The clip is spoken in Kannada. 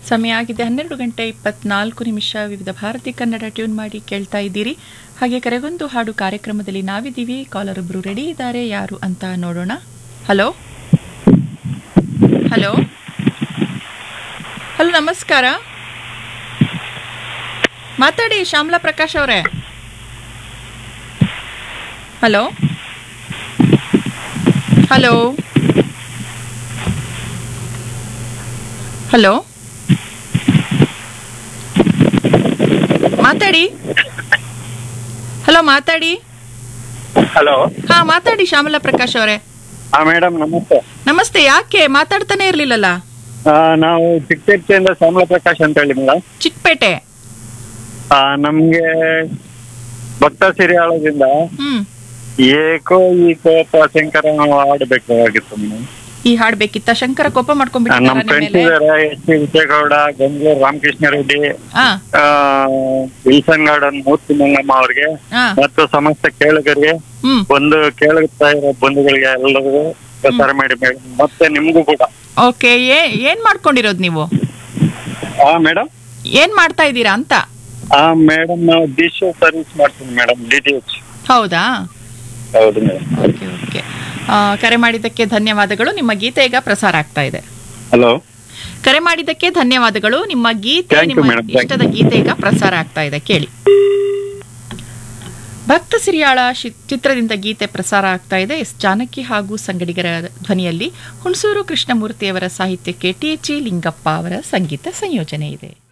ಸಮಯ ಆಗಿದೆ ಹನ್ನೆರಡು ಗಂಟೆ ಇಪ್ಪತ್ನಾಲ್ಕು ನಿಮಿಷ ವಿವಿಧ ಭಾರತಿ ಕನ್ನಡ ಟ್ಯೂನ್ ಮಾಡಿ ಕೇಳ್ತಾ ಇದ್ದೀರಿ ಹಾಗೆ ಕರೆಗೊಂದು ಹಾಡು ಕಾರ್ಯಕ್ರಮದಲ್ಲಿ ನಾವಿದ್ದೀವಿ ಕಾಲರ್ ಒಬ್ರು ರೆಡಿ ಇದ್ದಾರೆ ಯಾರು ಅಂತ ನೋಡೋಣ ಹಲೋ ಹಲೋ ಹಲೋ ನಮಸ್ಕಾರ ಮಾತಾಡಿ ಶ್ಯಾಮಲಾ ಪ್ರಕಾಶ್ ಅವರೇ ಹಲೋ ಹಲೋ ಹಲೋ ಮಾತಾಡಿ ಹಲೋ ಮಾತಾಡಿ ಹಲೋ ಹಾ ಮಾತಾಡಿ ಶ್ಯಾಮಲಾ ಪ್ರಕಾಶ್ ಅವರೇ ಹಾ ಮೇಡಮ್ ನಮಸ್ತೆ ನಮಸ್ತೆ ಯಾಕೆ ಮಾತಾಡ್ತಾನೆ ಇರ್ಲಿಲ್ಲಲ್ಲ ಆ, ನಾವು ಚಿಕ್ಕಪೇಟೆಯಿಂದ ಶ್ಯಾಮಲ ಪ್ರಕಾಶ್ ಅಂತ ಹೇಳಿ ಮೇಡಮ್ ಚಿಕ್ಕಪೇಟೆ ಆ, ನಮ್ಗೆ ಭಕ್ತ ಸಿರಿಯಾಳದಿಂದ ಹ್ಮ್ ಏಕೋ ಈ ಕೋಪ ಶಂಕರ ನಾವು ಆಡ್ಬೇಕಾಗಿತ್ತು ಮೇಡಮ್ ಈ ಹಾಡ್ ಬೇಕಿತ್ತ ಶಂಕರ ಕೋಪ ನಮ್ಮ ಮಾಡ್ಕೊಂಡ್ಬಿಟ್ಟಿದ್ದಾರಾ ನಿಮ್ ಫ್ರೆಂಡ್ಸ್ ಮೇಲೆ ಇದಾರೆ ಎಸ್ ಪಿ ವಿಜಯಗೌಡ ಗಂಗೂರ್ ರಾಮಕೃಷ್ಣ ರೆಡ್ಡಿ ಹಾ ಆ, ವಿಲ್ಸನ್ ಗಾರ್ಡನ್ ಮೂರ್ತಿ ಮಂಗಮ್ಮ ಅವ್ರಿಗೆ ಹಾ ಮತ್ತು ಸಮಸ್ತ ಕೇಳುಗರಿಗೆ ಹ್ಮ್ ಒಂದು ಕೇಳುತ್ತಾ ಇರೋ ಬಂಧುಗಳಿಗೆ ಎಲ್ಲರಿಗೂ ಪ್ರಸಾರ ಮಾಡಿ ಮೇಡಮ್ ಮತ್ತೆ ನಿಮ್ಗೂ ಕೂಡ ಓಕೆ ಏನ್ ಮಾಡ್ಕೊಂಡಿರೋದು ನೀವು ಹಾ ಮೇಡಮ್ ಏನ್ ಮಾಡ್ತಾ ಇದ್ದೀರಾ ಅಂತ ಹಾ ಮೇಡಮ್ ನಾವು ಡಿಶ್ ಸರ್ವಿಸ್ ಮಾಡ್ತೀವಿ ಮೇಡಮ್ ಡಿ ಟಿ ಎಚ್ ಹೌದಾ ಹೌದು ಮೇಡಮ್ ಓಕೆ ಓಕೆ ಆ, ಕರೆ ಮಾಡಿದ್ದಕ್ಕೆ ಧನ್ಯವಾದಗಳು ನಿಮ್ಮ ಗೀತೆ ಈಗ ಪ್ರಸಾರ ಆಗ್ತಾ ಇದೆ ಹಲೋ ಕರೆ ಮಾಡಿದ್ದಕ್ಕೆ ಧನ್ಯವಾದಗಳು ನಿಮ್ಮ ಗೀತೆ Thank you, ನಿಮ್ಮ madam. Thank ಇಷ್ಟದ ಗೀತೆ ಈಗ ಪ್ರಸಾರ ಆಗ್ತಾ ಇದೆ ಕೇಳಿ ಭಕ್ತ ಸಿರಿಯಾಳ ಶಿ- ಚಿತ್ರದಿಂದ ಗೀತೆ ಪ್ರಸಾರ ಆಗ್ತಾ ಇದೆ ಎಸ್ ಜಾನಕಿ ಹಾಗೂ ಸಂಗಡಿಗರ ಧ್ವನಿಯಲ್ಲಿ ಹುಣಸೂರು ಕೃಷ್ಣಮೂರ್ತಿಯವರ ಸಾಹಿತ್ಯಕ್ಕೆ ಟಿ ಎಚ್ ಇ ಲಿಂಗಪ್ಪ ಅವರ ಸಂಗೀತ ಸಂಯೋಜನೆ ಇದೆ